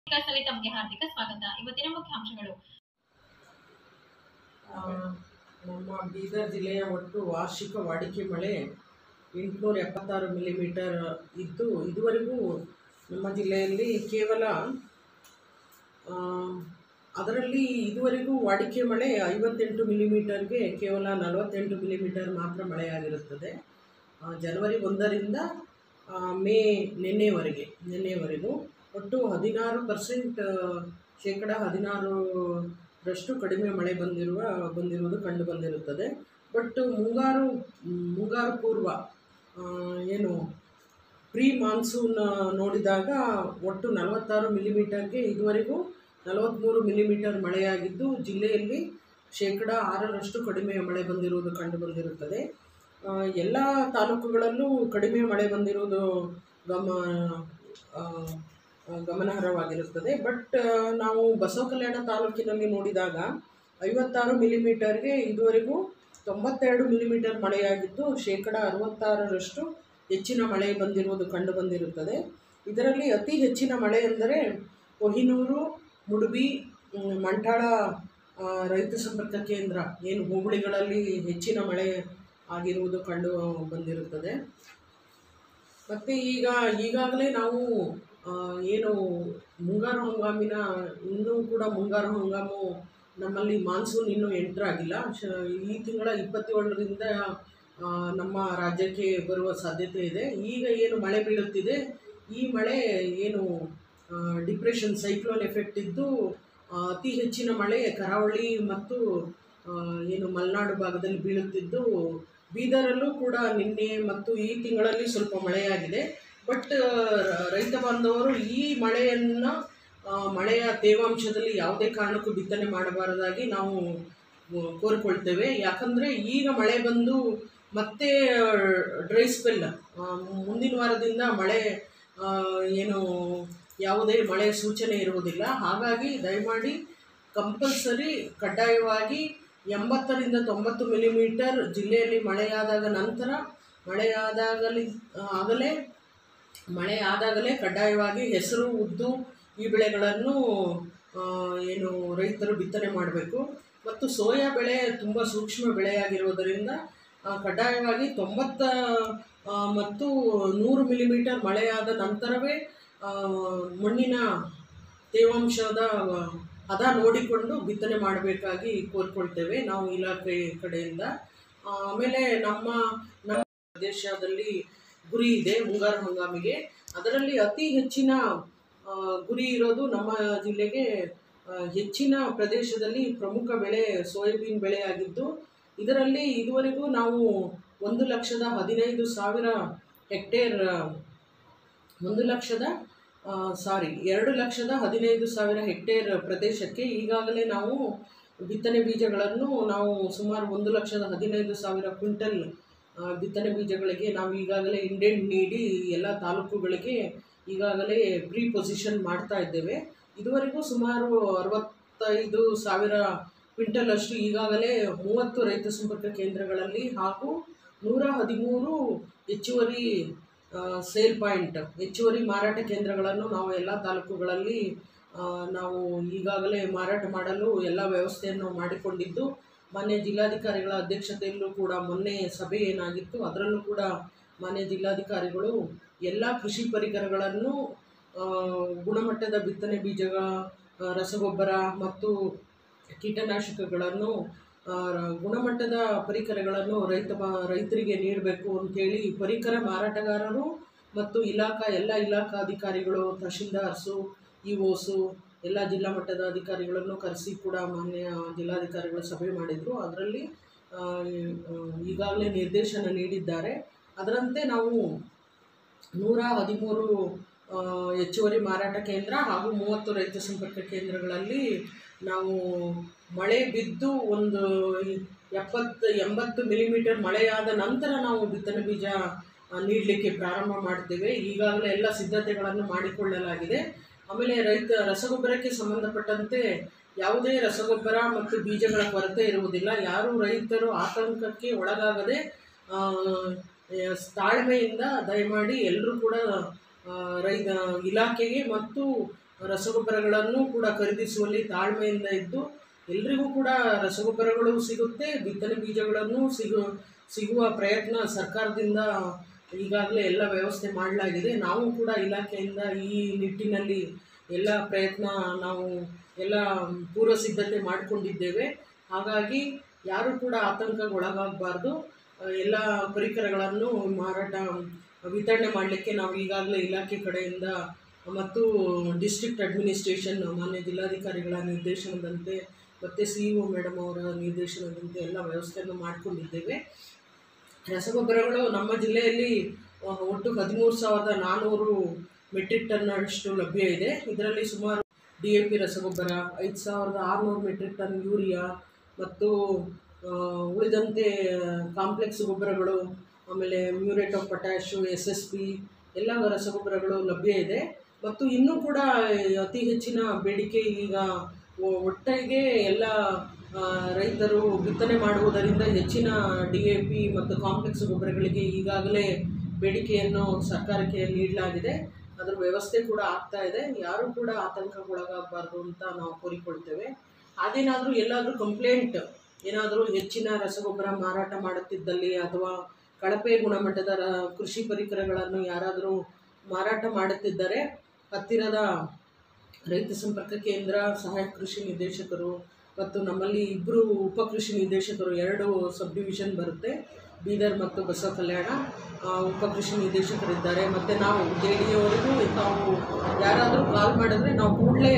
ವಿಕಾಸಲ್ಲಿ ತಮಗೆ ಹಾರ್ದಿಕ ಸ್ವಾಗತ ಇವತ್ತಿನ ಮುಖ್ಯಾಂಶಗಳು ಆ, ನಮ್ಮ ಬೀದರ್ ಜಿಲ್ಲೆಯ ಒಟ್ಟು ವಾರ್ಷಿಕ ವಾಡಿಕೆ ಮಳೆ ಎಂಟುನೂರ ಎಪ್ಪತ್ತಾರು ಮಿಲಿಮೀಟರ್ ಇದ್ದು ಇದುವರೆಗೂ ನಮ್ಮ ಜಿಲ್ಲೆಯಲ್ಲಿ ಕೇವಲ ಆ, ಅದರಲ್ಲಿ ಇದುವರೆಗೂ ವಾಡಿಕೆ ಮಳೆ ಐವತ್ತೆಂಟು ಮಿಲಿಮೀಟರ್ಗೆ ಕೇವಲ ನಲವತ್ತೆಂಟು ಮಿಲಿಮೀಟರ್ ಮಾತ್ರ ಮಳೆಯಾಗಿರುತ್ತದೆ ಆ, ಜನವರಿ ಒಂದರಿಂದ ಆ, ಮೇ ನಿನ್ನೆವರೆಗೆ ನಿನ್ನೆವರೆಗೂ ಒಟ್ಟು ಹದಿನಾರು ಪರ್ಸೆಂಟ್ ಶೇಕಡ ಹದಿನಾರರಷ್ಟು ಕಡಿಮೆ ಮಳೆ ಬಂದಿರುವ ಬಂದಿರುವುದು ಕಂಡು ಬಂದಿರುತ್ತದೆ ಬಟ್ ಮುಂಗಾರು ಮುಂಗಾರು ಪೂರ್ವ ಆ, ಏನು ಪ್ರೀ ಮಾನ್ಸೂನ್ ನೋಡಿದಾಗ ಒಟ್ಟು ನಲವತ್ತಾರು ಮಿಲಿಮೀಟರ್ಗೆ ಇದುವರೆಗೂ ನಲವತ್ತ್ಮೂರು ಮಿಲಿಮೀಟರ್ ಮಳೆಯಾಗಿದ್ದು ಜಿಲ್ಲೆಯಲ್ಲಿ ಶೇಕಡ ಆರರಷ್ಟು ಕಡಿಮೆ ಮಳೆ ಬಂದಿರುವುದು ಕಂಡು ಬಂದಿರುತ್ತದೆ ಆ, ಎಲ್ಲ ತಾಲೂಕುಗಳಲ್ಲೂ ಕಡಿಮೆ ಮಳೆ ಬಂದಿರುವುದು ಗಮ ಆ, ಗಮನಾರ್ಹವಾಗಿರುತ್ತದೆ ಬಟ್ ನಾವು ಬಸವ ಕಲ್ಯಾಣ ತಾಲೂಕಿನಲ್ಲಿ ನೋಡಿದಾಗ ಐವತ್ತಾರು ಮಿಲಿಮೀಟರ್ಗೆ ಇದುವರೆಗೂ ತೊಂಬತ್ತೆರಡು ಮಿಲಿಮೀಟರ್ ಮಳೆಯಾಗಿದ್ದು ಶೇಕಡ ಅರವತ್ತಾರರಷ್ಟು ಹೆಚ್ಚಿನ ಮಳೆ ಬಂದಿರುವುದು ಕಂಡು ಬಂದಿರುತ್ತದೆ ಇದರಲ್ಲಿ ಅತಿ ಹೆಚ್ಚಿನ ಮಳೆ ಎಂದರೆ ಕೊಹಿನೂರು ಮುಡುಬಿ ಮ್, ಮಂಠಾಳ ಆ, ರೈತ ಸಂಪರ್ಕ ಕೇಂದ್ರ ಏನು ಹೋಬಳಿಗಳಲ್ಲಿ ಹೆಚ್ಚಿನ ಮಳೆ ಆಗಿರುವುದು ಕಂಡು ಬಂದಿರುತ್ತದೆ ಮತ್ತು ಈಗ ಈಗಾಗಲೇ ನಾವು ಆ, ಏನು ಮುಂಗಾರು ಹಂಗಾಮಿನ ಇನ್ನೂ ಕೂಡ ಮುಂಗಾರು ಹಂಗಾಮು ನಮ್ಮಲ್ಲಿ ಮಾನ್ಸೂನ್ ಇನ್ನೂ ಎಂಟ್ರ್ ಆಗಿಲ್ಲ ಶ ಈ ತಿಂಗಳ ಇಪ್ಪತ್ತೇಳರಿಂದ ಆ, ನಮ್ಮ ರಾಜ್ಯಕ್ಕೆ ಬರುವ ಸಾಧ್ಯತೆ ಇದೆ ಈಗ ಏನು ಮಳೆ ಬೀಳುತ್ತಿದೆ ಈ ಮಳೆ ಏನು ಡಿಪ್ರೆಷನ್ ಸೈಕ್ಲೋನ್ ಎಫೆಕ್ಟ್ ಇದ್ದು ಆ, ಅತಿ ಹೆಚ್ಚಿನ ಮಳೆ ಕರಾವಳಿ ಮತ್ತು ಆ, ಏನು ಮಲೆನಾಡು ಭಾಗದಲ್ಲಿ ಬೀಳುತ್ತಿದ್ದು ಬೀದರಲ್ಲೂ ಕೂಡ ನಿನ್ನೆ ಮತ್ತು ಈ ತಿಂಗಳಲ್ಲಿ ಸ್ವಲ್ಪ ಮಳೆಯಾಗಿದೆ ಬಟ್ ರೈತ ಬಾಂಧವರು ಈ ಮಳೆಯನ್ನು ಆ, ಮಳೆಯ ತೇವಾಂಶದಲ್ಲಿ ಯಾವುದೇ ಕಾರಣಕ್ಕೂ ಬಿತ್ತನೆ ಮಾಡಬಾರದಾಗಿ ನಾವು ಆ, ಕೋರಿಕೊಳ್ತೇವೆ ಯಾಕಂದರೆ ಈಗ ಮಳೆ ಬಂದು ಮತ್ತೆ ಡ್ರೈ ಸ್ಪೆಲ್ ಮುಂದಿನ ವಾರದಿಂದ ಮಳೆ ಆ, ಏನು ಯಾವುದೇ ಮಳೆ ಸೂಚನೆ ಇರುವುದಿಲ್ಲ ಹಾಗಾಗಿ ದಯಮಾಡಿ ಕಂಪಲ್ಸರಿ ಕಡ್ಡಾಯವಾಗಿ ಎಂಬತ್ತರಿಂದ ತೊಂಬತ್ತು ಮಿಲಿಮೀಟರ್ ಜಿಲ್ಲೆಯಲ್ಲಿ ಮಳೆಯಾದಾಗ ನಂತರ ಮಳೆಯಾದಾಗಲಿ ಆಗಲೇ ಮಳೆ ಆದಾಗಲೇ ಕಡ್ಡಾಯವಾಗಿ ಹೆಸರು ಉದ್ದು ಈ ಬೆಳೆಗಳನ್ನು ಆ, ಏನು ರೈತರು ಬಿತ್ತನೆ ಮಾಡಬೇಕು ಮತ್ತು ಸೋಯಾ ಬೆಳೆ ತುಂಬ ಸೂಕ್ಷ್ಮ ಬೆಳೆಯಾಗಿರುವುದರಿಂದ ಆ, ಕಡ್ಡಾಯವಾಗಿ ತೊಂಬತ್ತ ಆ, ಮತ್ತು ನೂರು ಮಿಲಿಮೀಟರ್ ಮಳೆಯಾದ ನಂತರವೇ ಆ, ಮಣ್ಣಿನ ತೇವಾಂಶದ ಹದ ನೋಡಿಕೊಂಡು ಬಿತ್ತನೆ ಮಾಡಬೇಕಾಗಿ ಕೋರ್ಕೊಳ್ತೇವೆ ನಾವು ಇಲಾಖೆ ಕಡೆಯಿಂದ ಆ, ಆಮೇಲೆ ನಮ್ಮ ನಮ್ಮ ಪ್ರದೇಶದಲ್ಲಿ ಗುರಿ ಇದೆ ಮುಂಗಾರು ಹಂಗಾಮಿಗೆ ಅದರಲ್ಲಿ ಅತಿ ಹೆಚ್ಚಿನ ಆ, ಗುರಿ ಇರೋದು ನಮ್ಮ ಜಿಲ್ಲೆಗೆ ಆ, ಹೆಚ್ಚಿನ ಪ್ರದೇಶದಲ್ಲಿ ಪ್ರಮುಖ ಬೆಳೆ ಸೋಯಾಬೀನ್ ಬೆಳೆಯಾಗಿದ್ದು ಇದರಲ್ಲಿ ಇದುವರೆಗೂ ನಾವು ಒಂದು ಲಕ್ಷದ ಹದಿನೈದು ಸಾವಿರ ಹೆಕ್ಟೇರ್ ಒಂದು ಲಕ್ಷದ ಸಾರಿ ಎರಡು ಲಕ್ಷದ ಹದಿನೈದು ಸಾವಿರ ಹೆಕ್ಟೇರ್ ಪ್ರದೇಶಕ್ಕೆ ಈಗಾಗಲೇ ನಾವು ಬಿತ್ತನೆ ಬೀಜಗಳನ್ನು ನಾವು ಸುಮಾರು ಒಂದು ಲಕ್ಷದ ಹದಿನೈದು ಸಾವಿರ ಕ್ವಿಂಟಲ್ ಆ, ಬಿತ್ತನೆ ಬೀಜಗಳಿಗೆ ನಾವು ಈಗಾಗಲೇ ಇಂಡೆಂಟ್ ನೀಡಿ ಎಲ್ಲ ತಾಲೂಕುಗಳಿಗೆ ಈಗಾಗಲೇ ಪ್ರೀ ಪೊಸಿಷನ್ ಮಾಡ್ತಾ ಇದ್ದೇವೆ ಇದುವರೆಗೂ ಸುಮಾರು ಅರವತ್ತೈದು ಸಾವಿರ ಕ್ವಿಂಟಲ್ ಅಷ್ಟು ಈಗಾಗಲೇ ಮೂವತ್ತು ರೈತ ಸಂಪರ್ಕ ಕೇಂದ್ರಗಳಲ್ಲಿ ಹಾಗೂ ನೂರ ಹದಿಮೂರು ಹೆಚ್ಚುವರಿ ಸೇಲ್ ಪಾಯಿಂಟ್ ಹೆಚ್ಚುವರಿ ಮಾರಾಟ ಕೇಂದ್ರಗಳನ್ನು ನಾವು ಎಲ್ಲ ತಾಲೂಕುಗಳಲ್ಲಿ ಆ, ನಾವು ಈಗಾಗಲೇ ಮಾರಾಟ ಮಾಡಲು ಎಲ್ಲ ವ್ಯವಸ್ಥೆಯನ್ನು ಮಾಡಿಕೊಂಡಿದ್ದು ಮಾನ್ಯ ಜಿಲ್ಲಾಧಿಕಾರಿಗಳ ಅಧ್ಯಕ್ಷತೆಯಲ್ಲೂ ಕೂಡ ಮೊನ್ನೆ ಸಭೆ ಏನಾಗಿತ್ತು ಅದರಲ್ಲೂ ಕೂಡ ಮಾನ್ಯ ಜಿಲ್ಲಾಧಿಕಾರಿಗಳು ಎಲ್ಲ ಕೃಷಿ ಪರಿಕರಗಳನ್ನು ಆ, ಗುಣಮಟ್ಟದ ಬಿತ್ತನೆ ಬೀಜಗಳ ಆ, ರಸಗೊಬ್ಬರ ಮತ್ತು ಕೀಟನಾಶಕಗಳನ್ನು ಆ, ಗುಣಮಟ್ಟದ ಪರಿಕರಗಳನ್ನು ರೈತ ಬ- ರೈತರಿಗೆ ನೀಡಬೇಕು ಅಂತೇಳಿ ಪರಿಕರ ಮಾರಾಟಗಾರರು ಮತ್ತು ಇಲಾಖಾ ಎಲ್ಲ ಇಲಾಖಾ ಅಧಿಕಾರಿಗಳು ತಹಶೀಲ್ದಾರ್ಸು ಇ ಓಸು ಎಲ್ಲ ಜಿಲ್ಲಾ ಮಟ್ಟದ ಅಧಿಕಾರಿಗಳನ್ನು ಕರೆಸಿ ಕೂಡ ಮಾನ್ಯ ಜಿಲ್ಲಾಧಿಕಾರಿಗಳು ಸಭೆ ಮಾಡಿದರು ಅದರಲ್ಲಿ ಆ, ಈಗಾಗಲೇ ನಿರ್ದೇಶನ ನೀಡಿದ್ದಾರೆ ಅದರಂತೆ ನಾವು ನೂರ ಹದಿಮೂರು ಆ, ಹೆಚ್ಚುವರಿ ಮಾರಾಟ ಕೇಂದ್ರ ಹಾಗೂ ಮೂವತ್ತು ರೈತ ಸಂಪರ್ಕ ಕೇಂದ್ರಗಳಲ್ಲಿ ನಾವು ಮಳೆ ಬಿದ್ದು ಒಂದು ಎಪ್ಪತ್ತು ಎಂಬತ್ತು ಮಿಲಿಮೀಟರ್ ಮಳೆಯಾದ ನಂತರ ನಾವು ಬಿತ್ತನೆ ಬೀಜ ನೀಡಲಿಕ್ಕೆ ಪ್ರಾರಂಭ ಮಾಡ್ತೇವೆ ಈಗಾಗಲೇ ಎಲ್ಲ ಸಿದ್ಧತೆಗಳನ್ನು ಮಾಡಿಕೊಳ್ಳಲಾಗಿದೆ ಆಮೇಲೆ ರೈತ ರಸಗೊಬ್ಬರಕ್ಕೆ ಸಂಬಂಧಪಟ್ಟಂತೆ ಯಾವುದೇ ರಸಗೊಬ್ಬರ ಮತ್ತು ಬೀಜಗಳ ಕೊರತೆ ಇರುವುದಿಲ್ಲ ಯಾರು ರೈತರು ಆತಂಕಕ್ಕೆ ಒಳಗಾಗದೆ ಆ, ಎಸ್- ತಾಳ್ಮೆಯಿಂದ ದಯಮಾಡಿ ಎಲ್ಲರೂ ಕೂಡ ಆ, ರೈತ ಇಲಾಖೆಗೆ ಮತ್ತು ರಸಗೊಬ್ಬರಗಳನ್ನು ಕೂಡ ಖರೀದಿಸುವಲ್ಲಿ ತಾಳ್ಮೆಯಿಂದ ಇದ್ದು ಎಲ್ರಿಗೂ ಕೂಡ ರಸಗೊಬ್ಬರಗಳು ಸಿಗುತ್ತೆ ಬಿತ್ತನೆ ಬೀಜಗಳನ್ನು ಸಿಗು ಸಿಗುವ ಪ್ರಯತ್ನ ಸರ್ಕಾರದಿಂದ ಈಗಾಗಲೇ ಎಲ್ಲ ವ್ಯವಸ್ಥೆ ಮಾಡಲಾಗಿದೆ ನಾವು ಕೂಡ ಇಲಾಖೆಯಿಂದ ಈ ನಿಟ್ಟಿನಲ್ಲಿ ಎಲ್ಲ ಪ್ರಯತ್ನ ನಾವು ಎಲ್ಲ ಪೂರ್ವ ಸಿದ್ಧತೆ ಮಾಡಿಕೊಂಡಿದ್ದೇವೆ ಹಾಗಾಗಿ ಯಾರು ಕೂಡ ಆತಂಕಗೊಳಗಾಗಬಾರ್ದು ಎಲ್ಲ ಪರಿಕರಗಳನ್ನು ಮಾರಾಟ ವಿತರಣೆ ಮಾಡಲಿಕ್ಕೆ ನಾವು ಈಗಾಗಲೇ ಇಲಾಖೆ ಕಡೆಯಿಂದ ಮತ್ತು ಡಿಸ್ಟ್ರಿಕ್ಟ್ ಅಡ್ಮಿನಿಸ್ಟ್ರೇಷನ್ ಮಾನ್ಯ ಜಿಲ್ಲಾಧಿಕಾರಿಗಳ ನಿರ್ದೇಶನದಂತೆ ಮತ್ತು ಸಿ ಇ ಒ ಮೇಡಮ್ ಅವರ ನಿರ್ದೇಶನದಂತೆ ಎಲ್ಲ ವ್ಯವಸ್ಥೆಯನ್ನು ಮಾಡಿಕೊಂಡಿದ್ದೇವೆ ರಸಗೊಬ್ಬರಗಳು ನಮ್ಮ ಜಿಲ್ಲೆಯಲ್ಲಿ ಆ, ಒಟ್ಟು ಹದಿಮೂರು ಸಾವಿರದ ನಾನ್ನೂರು ಮೆಟ್ರಿಕ್ ಟನ್ನಷ್ಟು ಲಭ್ಯ ಇದೆ ಇದರಲ್ಲಿ ಸುಮಾರು ಡಿ ಎ ಪಿ ರಸಗೊಬ್ಬರ ಐದು ಸಾವಿರದ ಆರುನೂರು ಮೆಟ್ರಿಕ್ ಟನ್ ಯೂರಿಯಾ ಮತ್ತು ಆ, ಉಳಿದಂತೆ ಕಾಂಪ್ಲೆಕ್ಸ್ ಗೊಬ್ಬರಗಳು ಆಮೇಲೆ muriate of potash S S P ಎಲ್ಲ ರಸಗೊಬ್ಬರಗಳು ಲಭ್ಯ ಇದೆ ಮತ್ತು ಇನ್ನೂ ಕೂಡ ಅತಿ ಹೆಚ್ಚಿನ ಬೇಡಿಕೆ ಈಗ ಒ- ಒಟ್ಟಿಗೆ ಎಲ್ಲ ಆ, ರೈತರು ಬಿತ್ತನೆ ಮಾಡುವುದರಿಂದ ಹೆಚ್ಚಿನ ಡಿ ಎ ಪಿ ಮತ್ತು ಕಾಂಪ್ಲೆಕ್ಸ್ ಗೊಬ್ಬರಗಳಿಗೆ ಈಗಾಗಲೇ ಬೇಡಿಕೆಯನ್ನು ಸರ್ಕಾರಕ್ಕೆ ನೀಡಲಾಗಿದೆ ಅದರ ವ್ಯವಸ್ಥೆ ಕೂಡ ಆಗ್ತಾ ಇದೆ ಯಾರೂ ಕೂಡ ಆತಂಕಗೊಳಗಾಗಬಾರ್ದು ಅಂತ ನಾವು ಕೋರಿಕೊಳ್ತೇವೆ ಅದೇನಾದರೂ ಎಲ್ಲಾದರೂ ಕಂಪ್ಲೇಂಟ್ ಏನಾದರೂ ಹೆಚ್ಚಿನ ರಸಗೊಬ್ಬರ ಮಾರಾಟ ಮಾಡುತ್ತಿದ್ದಲ್ಲಿ ಅಥವಾ ಕಳಪೆ ಗುಣಮಟ್ಟದ ರ ಕೃಷಿ ಪರಿಕರಗಳನ್ನು ಯಾರಾದರೂ ಮಾರಾಟ ಮಾಡುತ್ತಿದ್ದರೆ ಹತ್ತಿರದ ರೈತ ಸಂಪರ್ಕ ಕೇಂದ್ರ ಸಹಾಯಕ ಕೃಷಿ ನಿರ್ದೇಶಕರು ಮತ್ತು ನಮ್ಮಲ್ಲಿ ಇಬ್ಬರು ಉಪ ಕೃಷಿ ನಿರ್ದೇಶಕರು ಎರಡು ಸಬ್ ಡಿವಿಷನ್ ಬರುತ್ತೆ ಬೀದರ್ ಮತ್ತು ಬಸವ ಕಲ್ಯಾಣ ಆ, ಉಪ ಕೃಷಿ ನಿರ್ದೇಶಕರಿದ್ದಾರೆ ಮತ್ತು ನಾವು ಜೆ ಡಿ ಅವರಿಗೂ ತಾವು ಯಾರಾದರೂ ಕಾಲ್ ಮಾಡಿದ್ರೆ ನಾವು ಕೂಡಲೇ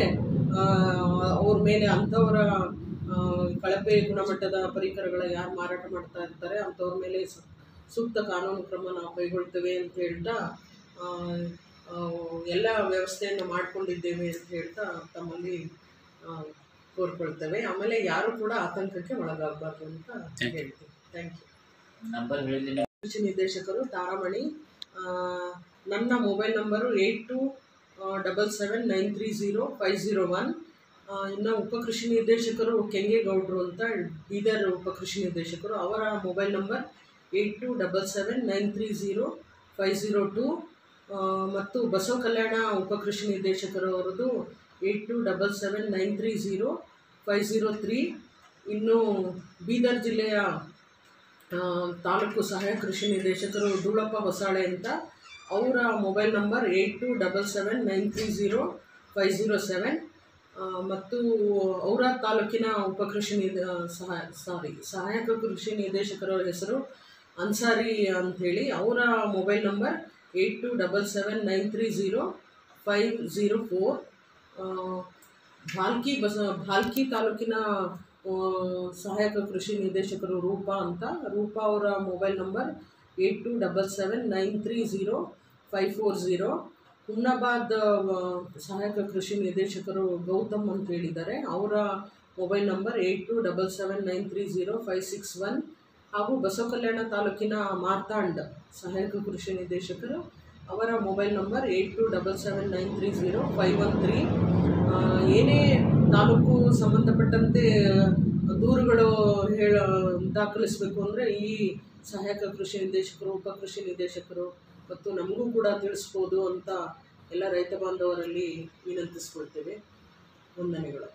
ಅವ್ರ ಮೇಲೆ ಅಂಥವರ ಆ, ಕಳಪೆ ಗುಣಮಟ್ಟದ ಪರಿಕರಗಳ ಯಾರು ಮಾರಾಟ ಮಾಡ್ತಾ ಇರ್ತಾರೆ ಅಂಥವ್ರ ಮೇಲೆ ಸು- ಸೂಕ್ತ ಕಾನೂನು ಕ್ರಮ ನಾವು ಕೈಗೊಳ್ತೇವೆ ಅಂತ ಹೇಳ್ತಾ ಆ, ಆ, ಎಲ್ಲ ವ್ಯವಸ್ಥೆಯನ್ನು ಮಾಡಿಕೊಂಡಿದ್ದೇವೆ ಅಂತ ಹೇಳ್ತಾ ತಮ್ಮಲ್ಲಿ ಆ, ಕೋರ್ಕೊಳ್ತೇವೆ ಆಮೇಲೆ ಯಾರು ಕೂಡ ಆತಂಕಕ್ಕೆ ಒಳಗಾಗಬಾರ್ದು ಅಂತ ಹೇಳ್ತೀವಿ ಥ್ಯಾಂಕ್ ಯು ನಂಬರ್ ಹೇಳಿದ್ದೀನಿ ಕೃಷಿ ನಿರ್ದೇಶಕರು ತಾರಾಮಣಿ ಆ, ನನ್ನ mobile number eight two double seven nine three zero five zero one ಇನ್ನು ಉಪ ಕೃಷಿ ನಿರ್ದೇಶಕರು ಕೆಂಗೇಗೌಡರು ಅಂತ ಬೀದರ್ ಉಪ ಕೃಷಿ ನಿರ್ದೇಶಕರು ಅವರ mobile number eight two double seven nine three zero five zero two ಮತ್ತು ಬಸವ ಕಲ್ಯಾಣ ಉಪ ಕೃಷಿ ನಿರ್ದೇಶಕರು ಅವರದ್ದು eight two double seven nine three zero five zero three ಇನ್ನು ಬೀದರ್ ಜಿಲ್ಲೆಯ ಆ, ತಾಲೂಕು ಸಹಾಯಕ ಕೃಷಿ ನಿರ್ದೇಶಕರು ಧೂಳಪ್ಪ ಹೊಸಾಳೆ ಅಂತ ಅವರ mobile number eight two double seven nine three zero five zero seven ಮತ್ತು ಔರಾದ್ ತಾಲೂಕಿನ ಉಪಕೃಷಿ ನಿರ್ದ ಸಹಾಯ ಸಾರಿ ಸಹಾಯಕ ಕೃಷಿ ನಿರ್ದೇಶಕರ ಹೆಸರು ಅನ್ಸಾರಿ ಅಂಥೇಳಿ ಅವರ mobile number eight two double seven nine three zero five zero four Bhalki ಬಸ ಭಾಲ್ಕಿ ತಾಲೂಕಿನ ಆ, ಸಹಾಯಕ ಕೃಷಿ ನಿರ್ದೇಶಕರು ರೂಪಾ ಅಂತ ರೂಪಾ ಅವರ mobile number eight two double seven nine three zero five four zero Humnabad ಆ, ಸಹಾಯಕ ಕೃಷಿ ನಿರ್ದೇಶಕರು ಗೌತಮ್ ಅಂತ ಹೇಳಿದ್ದಾರೆ ಅವರ mobile number eight two double seven nine three zero five six one ಹಾಗೂ ಬಸವ ಕಲ್ಯಾಣ ತಾಲೂಕಿನ ಮಾರ್ತಾಂಡ್ ಸಹಾಯಕ ಕೃಷಿ ನಿರ್ದೇಶಕರು ಅವರ mobile number eight two double seven nine three zero five one three ಏನೇ ತಾಲೂಕು ಸಂಬಂಧಪಟ್ಟಂತೆ ದೂರುಗಳು ಹೇಳ ದಾಖಲಿಸಬೇಕು ಅಂದರೆ ಈ ಸಹಾಯಕ ಕೃಷಿ ನಿರ್ದೇಶಕರು ಉಪ ಕೃಷಿ ನಿರ್ದೇಶಕರು ಮತ್ತು ನಮಗೂ ಕೂಡ ತಿಳಿಸ್ಬೋದು ಅಂತ ಎಲ್ಲ ರೈತ ಬಾಂಧವರಲ್ಲಿ ವಿನಂತಿಸ್ಕೊಳ್ತೇವೆ ವಂದನೆಗಳು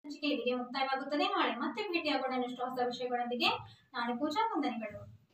ಸಂಚಿಕೆ ಇಲ್ಲಿಗೆ ಮುಕ್ತಾಯವಾಗುತ್ತದೆ ನಾಳೆ ಮತ್ತೆ ಭೇಟಿಯಾಗೋಣ ಇನ್ನಷ್ಟು ಹೊಸ ವಿಷಯಗಳೊಂದಿಗೆ ನಾಳೆ ಪೂಜಾ ವಂದನೆಗಳು